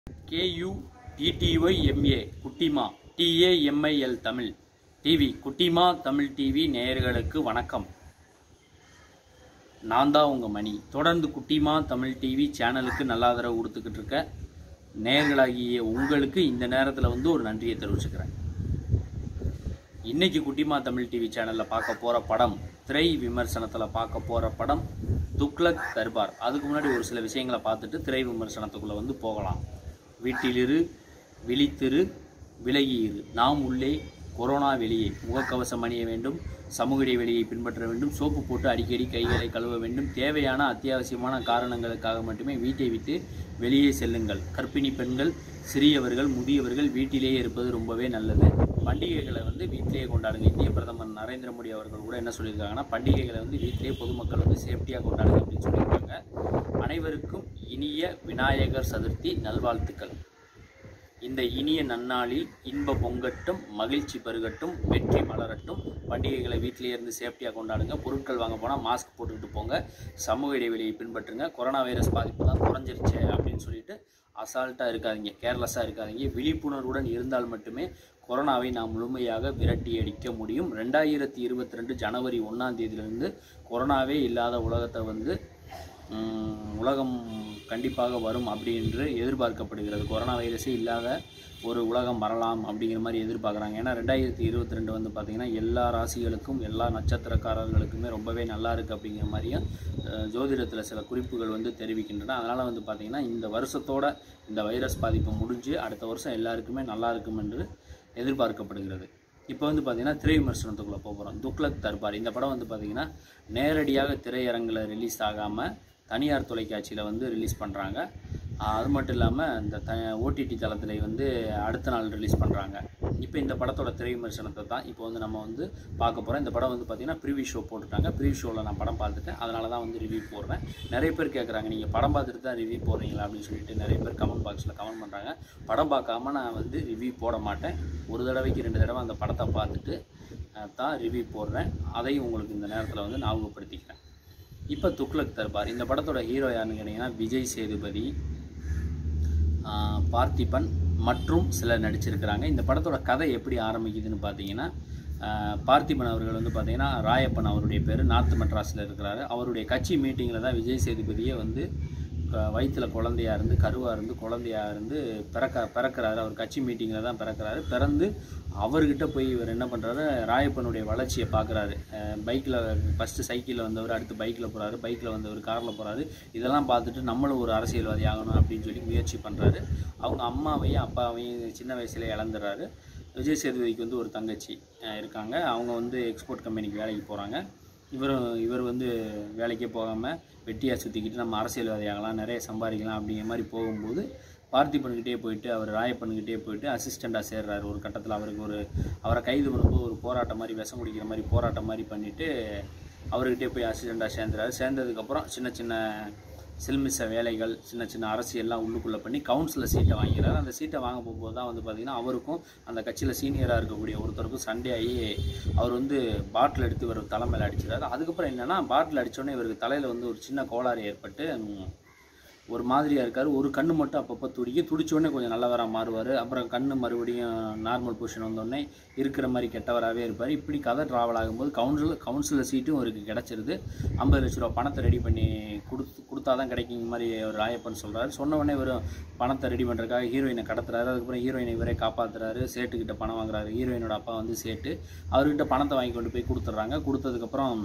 K U டிடிஒய் MA குட்டிமா டிஏஎம்ஐஎல் Tamil TV குட்டிமா Tamil TV நேயர்களுக்கு வணக்கம் நான் தான் உங்கள் மணி தொடர்ந்து குட்டிமா தமிழ் டிவி சேனலுக்கு நல்ல ஆதரவு கொடுத்துக்கிட்டு இருக்க நேயர்களாகிய உங்களுக்கு இந்த நேரத்தில் வந்து ஒரு நன்றியை தெரிவிச்சுக்கிறேன் இன்னைக்கு குட்டிமா தமிழ் டிவி சேனலில் பார்க்க போகிற படம் திரை விமர்சனத்தில் பார்க்க போகிற படம் துக்ளக் தர்பார் அதுக்கு முன்னாடி ஒரு சில விஷயங்களை பார்த்துட்டு திரை விமர்சனத்துக்குள்ளே வந்து போகலாம் வீட்டிலிரு விழித்திரு விலகியிரு நாம் உள்ளே கொரோனா வெளியே முகக்கவசம் அணிய வேண்டும் சமூக இடைவெளியை பின்பற்ற வேண்டும் சோப்பு போட்டு அடிக்கடி கைகளை கழுவ வேண்டும் தேவையான அத்தியாவசியமான காரணங்களுக்காக மட்டுமே வீட்டை விட்டு வெளியே செல்லுங்கள் கர்ப்பிணி பெண்கள் சிறியவர்கள் முதியவர்கள் வீட்டிலேயே இருப்பது ரொம்பவே நல்லது பண்டிகைகளை வந்து வீட்டிலேயே கொண்டாடுங்க இந்திய பிரதமர் நரேந்திர மோடி அவர்கள் கூட என்ன சொல்லியிருக்காங்கன்னா பண்டிகைகளை வந்து வீட்டிலேயே பொதுமக்கள் வந்து சேஃப்டியாக கொண்டாடுங்க அப்படின்னு சொல்லியிருக்காங்க அனைவருக்கும் இனிய விநாயகர் சதுர்த்தி நல்வாழ்த்துக்கள் இந்த இனிய நன்னாளில் இன்ப பொங்கட்டும் மகிழ்ச்சி பெருகட்டும் வெற்றி மலரட்டும் பண்டிகைகளை வீட்டிலேயே இருந்து சேஃப்டியாக கொண்டாடுங்க பொருட்கள் வாங்க போனால் மாஸ்க் போட்டுக்கிட்டு போங்க சமூக இடைவெளியை பின்பற்றுங்க கொரோனா வைரஸ் பாதிப்பு தான் குறைஞ்சிருச்சு அப்படின்னு சொல்லிட்டு அசால்ட்டாக இருக்காதீங்க கேர்லெஸ்ஸாக இருக்காதீங்க விழிப்புணர்வுடன் இருந்தால் மட்டுமே கொரோனாவை நாம் முழுமையாக விரட்டி அடிக்க முடியும் ரெண்டாயிரத்தி இருபத்தி ரெண்டு ஜனவரி ஒன்றாம் தேதியிலிருந்து கொரோனாவே இல்லாத உலகத்தை வந்து உம், உலகம் கண்டிப்பாக வரும் அப்படி என்று எதிர்பார்க்கப்படுகிறது கொரோனா வைரஸே இல்லாத ஒரு உலகம் வரலாம் அப்படிங்கிற மாதிரி எதிர்பார்க்குறாங்க ஏன்னா ரெண்டாயிரத்தி இருபத்தி ரெண்டு வந்து பார்த்திங்கன்னா எல்லா ராசிகளுக்கும் எல்லா நட்சத்திரக்காரர்களுக்குமே ரொம்பவே நல்லா இருக்குது அப்படிங்கிற மாதிரியும் அஹ், ஜோதிடத்தில் சில குறிப்புகள் வந்து தெரிவிக்கின்றன அதனால் வந்து பார்த்திங்கன்னா இந்த வருஷத்தோட இந்த வைரஸ் பாதிப்பு முடிஞ்சு அடுத்த வருஷம் எல்லாருக்குமே நல்லா இருக்கும் என்று எதிர்பார்க்கப்படுகிறது இப்போ வந்து பார்த்தீங்கன்னா திரை விமர்சனத்துக்குள்ளே போகிறோம் துக்ளக் தர்பார் இந்த படம் வந்து பார்த்தீங்கன்னா நேரடியாக திரையரங்கில் ரிலீஸ் ஆகாமல் தனியார் தொலைக்காட்சியில் வந்து ரிலீஸ் பண்ணுறாங்க அது மட்டும் இல்லாமல் இந்த த ஓடிடி தளத்தில் வந்து அடுத்த நாள் ரிலீஸ் பண்ணுறாங்க இப்போ இந்த படத்தோட திரை விமர்சனத்தை தான் இப்போ வந்து நம்ம வந்து பார்க்க போகிறோம் இந்த படம் வந்து பார்த்திங்கன்னா ப்ரிவியூ ஷோ போட்டுட்டாங்க ப்ரிவியூ ஷோவில் நான் படம் பார்த்துட்டேன் அதனால தான் வந்து ரிவ்யூ போடுறேன் நிறைய பேர் கேட்குறாங்க நீங்கள் படம் பார்த்துட்டு தான் ரிவ்யூ போடுறீங்களா அப்படின்னு சொல்லிட்டு நிறைய பேர் கமெண்ட் பாக்ஸில் கமெண்ட் பண்ணுறாங்க படம் பார்க்காம நான் வந்து ரிவ்யூ போட மாட்டேன் ஒரு தடவைக்கு ரெண்டு தடவை அந்த படத்தை பார்த்துட்டு அஹ், தான் ரிவ்யூ போடுறேன் அதையும் உங்களுக்கு இந்த நேரத்தில் வந்து ஞாபகப்படுத்திக்கிறேன் இப்போ துக்ளக் தர்பார் இந்த படத்தோட ஹீரோ யாருன்னு கேட்டிங்கன்னா விஜய் சேதுபதி ஆஹ் பார்த்திபன் மற்றும் சிலர் நடிச்சிருக்கிறாங்க இந்த படத்தோட கதை எப்படி ஆரம்பிக்குதுன்னு பார்த்தீங்கன்னா ஆஹ் பார்த்திபன் அவர்கள் வந்து பார்த்தீங்கன்னா ராயப்பன் அவருடைய பேர் நார்த் மெட்ராஸில் இருக்கிறாரு அவருடைய கட்சி மீட்டிங்கில் தான் விஜய் சேதுபதியே வந்து வயிற்றுல குழந்தையா இருந்து கருவாக இருந்து குழந்தையா இருந்து பிறக்க பிறக்கிறாரு அவர் கட்சி மீட்டிங்கில் தான் பிறக்கிறாரு பிறந்து அவர்கிட்ட போய் இவர் என்ன பண்ணுறாரு ராயப்பனுடைய வளர்ச்சியை பார்க்குறாரு பைக்கில் ஃபஸ்ட்டு சைக்கிளில் வந்தவர் அடுத்து பைக்கில் போகிறாரு பைக்கில் வந்தவர் காரில் போகிறாரு இதெல்லாம் பார்த்துட்டு நம்மளும் ஒரு அரசியல்வாதி ஆகணும் அப்படின்னு சொல்லி முயற்சி பண்ணுறாரு அவங்க அம்மாவையும் அப்பாவையும் சின்ன வயசுல இழந்துடுறாரு விஜய் சேதுபதிக்கு வந்து ஒரு தங்கச்சி அஹ், இருக்காங்க அவங்க வந்து எக்ஸ்போர்ட் கம்பெனிக்கு வேலைக்கு போகிறாங்க இவரும் இவர் வந்து வேலைக்கே போகாமல் வெட்டியாக சுற்றிக்கிட்டு நம்ம அரசியல்வாதி ஆகலாம் நிறைய சம்பாதிக்கலாம் அப்படிங்கிற மாதிரி போகும்போது பார்த்திபன்கிட்டே போயிட்டு அவர் ராயப்பன்கிட்டே போயிட்டு அசிஸ்டண்ட்டாக சேர்றாரு ஒரு கட்டத்தில் அவருக்கு ஒரு அவரை கைது பண்ணும்போது ஒரு போராட்டம் மாதிரி விஷம் குடிக்கிற மாதிரி போராட்டம் மாதிரி பண்ணிவிட்டு அவர்கிட்டே போய் அசிஸ்டண்ட்டாக சேர்ந்துறாரு சேர்ந்ததுக்கப்புறம் சின்ன சின்ன சில்மிச வேலைகள் சின்ன சின்ன அரசியல்லாம் உள்ளுக்குள்ளே பண்ணி கவுன்சிலர் சீட்டை வாங்கிறார் அந்த சீட்டை வாங்க போகும்போது தான் வந்து பார்த்திங்கன்னா அவருக்கும் அந்த கட்சியில் சீனியராக இருக்கக்கூடிய ஒருத்தருக்கும் சண்டே ஆகி அவர் வந்து பாட்டில் எடுத்து இவர் தலைமையில் அடிச்சிடாரு அதுக்கப்புறம் என்னென்னா பாட்டில் அடித்தோடனே இவருக்கு தலையில் வந்து ஒரு சின்ன கோளாறு ஏற்பட்டு ம், ஒரு மாதிரியாக இருக்கார் ஒரு கண்ணு மட்டும் அப்பப்போ துடிக்கும் துடிச்ச உடனே கொஞ்சம் நல்லவராக மாறுவார் அப்புறம் கண்ணு மறுபடியும் நார்மல் பொசிஷன் வந்தோடனே இருக்கிற மாதிரி கெட்டவராகவே இருப்பார் இப்படி கதை ட்ராவல் ஆகும்போது கவுன்சில் கவுன்சிலர் சீட்டும் அவருக்கு கிடச்சிருது ஐம்பது லட்ச ரூபா பணத்தை ரெடி பண்ணி கொடுத்து கொடுத்தா தான் கிடைக்குங்க மாதிரி ஒரு ராயப்பன் சொல்கிறாரு சொன்ன உடனே வெறும் பணத்தை ரெடி பண்ணுறதுக்காக ஹீரோயினை கடத்துறாரு அதுக்கப்புறம் ஹீரோயினை இவரே காப்பாற்றுறாரு சேட்டுக்கிட்ட பணம் வாங்குறாரு ஹீரோயினோட அப்பா வந்து சேட்டு அவர்கிட்ட பணத்தை வாங்கி கொண்டு போய் கொடுத்துட்றாங்க கொடுத்ததுக்கப்புறம்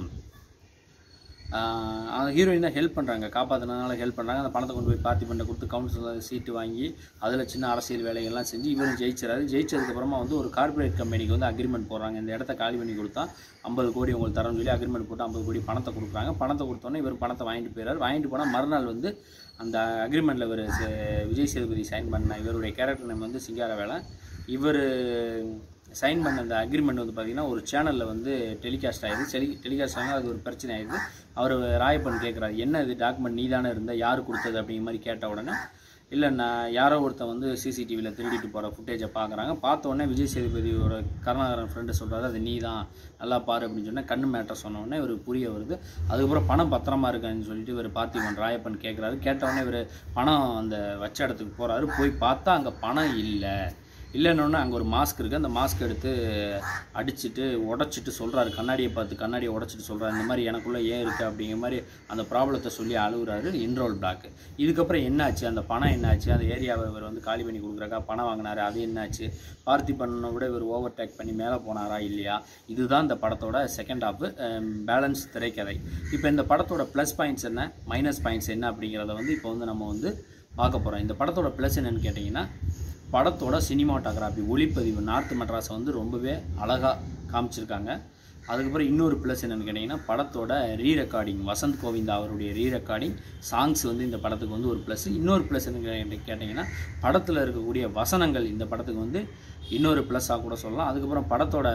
ஆஹ் அந்த ஹீரோயின் தான் ஹெல்ப் பண்ணுறாங்க காப்பாற்றினதுனால ஹெல்ப் பண்ணுறாங்க அந்த பணத்தை கொண்டு போய் பார்த்திபன்ட்ட கொடுத்து கவுன்சிலர் சீட்டு வாங்கி அதில் சின்ன அரசியல் வேலைகள்லாம் செஞ்சு இவரும் ஜெயிச்சிடறாரு ஜெயிச்சதுக்கப்புறமா வந்து ஒரு கார்ப்பரேட் கம்பெனிக்கு வந்து அக்ரிமெண்ட் போடுறாங்க இந்த இடத்த காலி பண்ணி கொடுத்தா ஐம்பது கோடி உங்களுக்கு தரோம்னு சொல்லி அக்ரிமெண்ட் போட்டு ஐம்பது கோடி பணத்தை கொடுக்குறாங்க பணத்தை கொடுத்தோன்னே இவர் பணத்தை வாங்கிட்டு போயிடுறாரு வாங்கிட்டு போனால் மறுநாள் வந்து அந்த அக்ரிமெண்ட்டில் இவர் விஜய் சேதுபதி சைன் பண்ண இவருடைய கேரக்டர் நேம் வந்து சிங்காரவேலன் இவர் சைன் பண்ண அந்த அக்ரிமெண்ட் வந்து பார்த்தீங்கன்னா ஒரு சேனலில் வந்து டெலிகாஸ்ட் ஆயிடுது டெலி டெலிகாஸ்ட் ஆகும் அது ஒரு பிரச்சனை ஆயிடுது அவர் ராயப்பன் கேட்குறாரு என்ன இது டாக்குமெண்ட் நீ தானே இருந்த யார் கொடுத்தது அப்படிங்கிற மாதிரி கேட்ட உடனே இல்லை நான் யாரோ ஒருத்தன் வந்து சிசிடிவியில் திருடிட்டு போகிற ஃபுட்டேஜை பார்க்குறாங்க பார்த்த உடனே விஜய் சேதுபதியோட கருணாகரன் ஃப்ரெண்டு சொல்கிறாரு அது நீ தான் நல்லா பாரு அப்படின்னு சொன்னால் கண்ணு மேட்டர் சொன்ன உடனே இவர் புரிய வருது அதுக்கப்புறம் பணம் பத்திரமா இருக்கான்னு சொல்லிட்டு இவர் பார்த்திபன் ராயப்பன் கேட்குறாரு கேட்ட உடனே இவர் பணம் அந்த வச்ச இடத்துக்கு போகிறாரு போய் பார்த்தா அங்கே பணம் இல்லை இல்லைன்னொன்னே அங்கே ஒரு மாஸ்க் இருக்குது அந்த மாஸ்க் எடுத்து அடிச்சுட்டு உடச்சிட்டு சொல்கிறாரு கண்ணாடியை பார்த்து கண்ணாடியை உடச்சிட்டு சொல்கிறாரு இந்த மாதிரி எனக்குள்ளே ஏன் இருக்குது அப்படிங்கிற மாதிரி அந்த ப்ராப்ளத்தை சொல்லி அழுகுறாரு இன்ரோல் பிளாக் இதுக்கப்புறம் என்னாச்சு அந்த பணம் என்னாச்சு அந்த ஏரியாவை இவர் வந்து காலி பண்ணி கொடுக்குறக்கா பணம் வாங்கினாரு அது என்னாச்சு பார்த்திபனை விட இவர் ஓவர் டேக் பண்ணி மேலே போனாரா இல்லையா இதுதான் இந்த படத்தோட செகண்ட் ஹாஃப் பேலன்ஸ் திரைக்கதை இப்போ இந்த படத்தோட ப்ளஸ் பாயிண்ட்ஸ் என்ன மைனஸ் பாயிண்ட்ஸ் என்ன அப்படிங்கிறத வந்து இப்போ வந்து நம்ம வந்து பார்க்க போகிறோம் இந்த படத்தோட ப்ளஸ் என்னன்னு கேட்டிங்கன்னா படத்தோட சினிமாட்டோகிராஃபி ஒளிப்பதிவு நார்த் மெட்ராஸை வந்து ரொம்பவே அழகாக காமிச்சிருக்காங்க அதுக்கப்புறம் இன்னொரு ப்ளஸ் என்னென்னு கேட்டிங்கன்னா படத்தோட ரீ ரெக்கார்டிங் வசந்த் கோவிந்தா அவருடைய ரீ ரெக்கார்டிங் சாங்ஸ் வந்து இந்த படத்துக்கு வந்து ஒரு ப்ளஸ் இன்னொரு ப்ளஸ் என்ன கேட்டிங்கன்னா படத்தில் இருக்கக்கூடிய வசனங்கள் இந்த படத்துக்கு வந்து இன்னொரு ப்ளஸ்ஸாக கூட சொல்லலாம் அதுக்கப்புறம் படத்தோட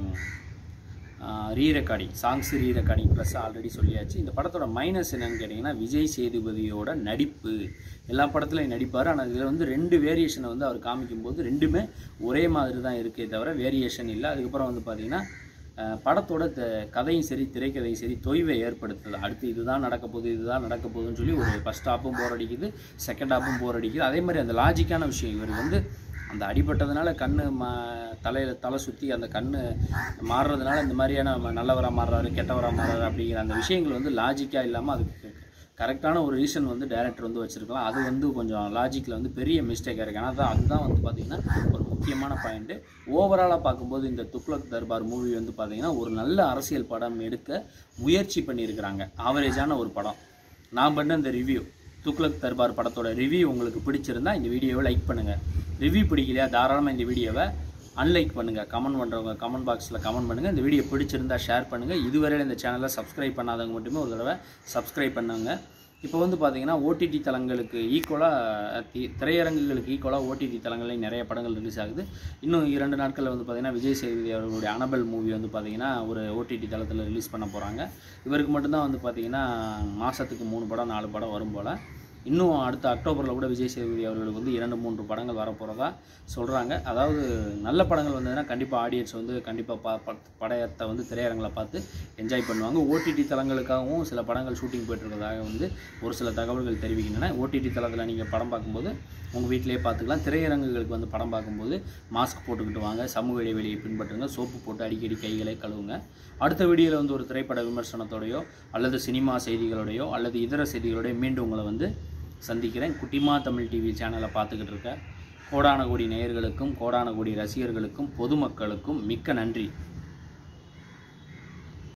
re recording songs re recording plus already சொல்லியாச்சு இந்த படத்தோட மைனஸ் என்னன்னு கேட்டிங்கன்னா விஜய் சேதுபதியோட நடிப்பு எல்லா படத்துலையும் நடிப்பார் ஆனால் இதில் வந்து ரெண்டு வேரியேஷனை வந்து அவர் காமிக்கும்போது ரெண்டுமே ஒரே மாதிரி தான் இருக்கே தவிர வேரியேஷன் இல்லை அதுக்கப்புறம் வந்து பார்த்திங்கன்னா அஹ், படத்தோட த கதையும் சரி திரைக்கதையும் சரி தொய்வை ஏற்படுத்துது அடுத்து இதுதான் நடக்க போகுது இதுதான் நடக்க போகுதுன்னு சொல்லி ஒரு ஃபஸ்ட் ஹாப்பும் போர் அடிக்குது செகண்ட் ஹாப்பும் போர் அடிக்குது அதே மாதிரி அந்த லாஜிக்கான விஷயம் இவர் வந்து அந்த அடிபட்டதுனால கண்ணு மா தலையில் தலை சுற்றி அந்த கண்ணு மாறுறதுனால இந்த மாதிரியான ம- நல்லவரா மாறுறாரு கெட்டவரா மாறுறாரு அப்படிங்கிற அந்த விஷயங்கள் வந்து லாஜிக்காக இல்லாமல் அதுக்கு கரெக்டான ஒரு ரீசன் வந்து டேரக்டர் வந்து வச்சுருக்கலாம் அது வந்து கொஞ்சம் லாஜிக்கில் வந்து பெரிய மிஸ்டேக்காக இருக்குது ஆனால் தான் அதுதான் வந்து பார்த்திங்கன்னா ஒரு முக்கியமான பாயிண்ட்டு ஓவராலாக பார்க்கும்போது இந்த துக்ளக் தர்பார் மூவி வந்து பார்த்திங்கன்னா ஒரு நல்ல அரசியல் படம் எடுக்க முயற்சி பண்ணியிருக்கிறாங்க ஆவரேஜான ஒரு படம் நான் பண்ண இந்த ரிவ்யூ துக்ளக் தர்பார் படத்தோட ரிவ்யூ உங்களுக்கு பிடிச்சிருந்தா இந்த வீடியோவை லைக் பண்ணுங்கள் ரிவ்யூ பிடிக்கலையா தாராளமாக இந்த வீடியோவை அன்லைக் பண்ணுங்கள் கமெண்ட் பண்ணுறவங்க கமெண்ட் பாக்ஸில் கமெண்ட் பண்ணுங்கள் இந்த வீடியோ பிடிச்சிருந்தா ஷேர் பண்ணுங்கள் இதுவரையில் இந்த சேனலை சப்ஸ்கிரைப் பண்ணாதவங்க மட்டுமே ஒரு தடவை சப்ஸ்கிரைப் பண்ணுங்க இப்போ வந்து பார்த்தீங்கன்னா ஓடிடி தளங்களுக்கு ஈக்குவலாக திரையரங்குகளுக்கு ஈக்குவலாக ஓடிடி தளங்கள்லையும் நிறைய படங்கள் ரிலீஸ் ஆகுது இன்னும் இரண்டு நாட்களில் வந்து பார்த்தீங்கன்னா விஜய் சேதுபதி அவர்களுடைய அனபல் மூவி வந்து பார்த்தீங்கன்னா ஒரு ஓடிடி தளத்தில் ரிலீஸ் பண்ண போகிறாங்க இவருக்கு மட்டும்தான் வந்து பார்த்தீங்கன்னா மாதத்துக்கு மூணு படம் நாலு படம் வரும் போல் இன்னும் அடுத்த அக்டோபரில் கூட விஜய் சேதுபதி அவர்களுக்கு வந்து இரண்டு மூன்று படங்கள் வரப்போகிறதா சொல்கிறாங்க அதாவது நல்ல படங்கள் வந்ததுன்னா கண்டிப்பாக ஆடியன்ஸ் வந்து கண்டிப்பாக பா ப- படத்தை வந்து திரையரங்கில் பார்த்து என்ஜாய் பண்ணுவாங்க ஓடிடி தளங்களுக்காகவும் சில படங்கள் ஷூட்டிங் போயிட்டுருக்கதாக வந்து ஒரு சில தகவல்கள் தெரிவிக்கின்றன ஓடிடி தளத்தில் நீங்கள் படம் பார்க்கும்போது உங்கள் வீட்டிலேயே பார்த்துக்கலாம் திரையரங்குகளுக்கு வந்து படம் பார்க்கும்போது மாஸ்க் போட்டுக்கிட்டு வாங்க சமூக இடைவெளியை பின்பற்றுங்க சோப்பு போட்டு அடிக்கடி கைகளை கழுவுங்க அடுத்த வீடியோவில் வந்து ஒரு திரைப்பட விமர்சனத்தோடையோ அல்லது சினிமா செய்திகளோடையோ அல்லது இதர செய்திகளோடையோ மீண்டும் உங்களை வந்து சந்திக்கிறேன் குட்டிமா தமிழ் டிவி சேனலை பார்த்துக்கிட்டு இருக்க கோடான கோடி நேயர்களுக்கும் கோடான கோடி ரசிகர்களுக்கும் பொதுமக்களுக்கும் மிக்க நன்றி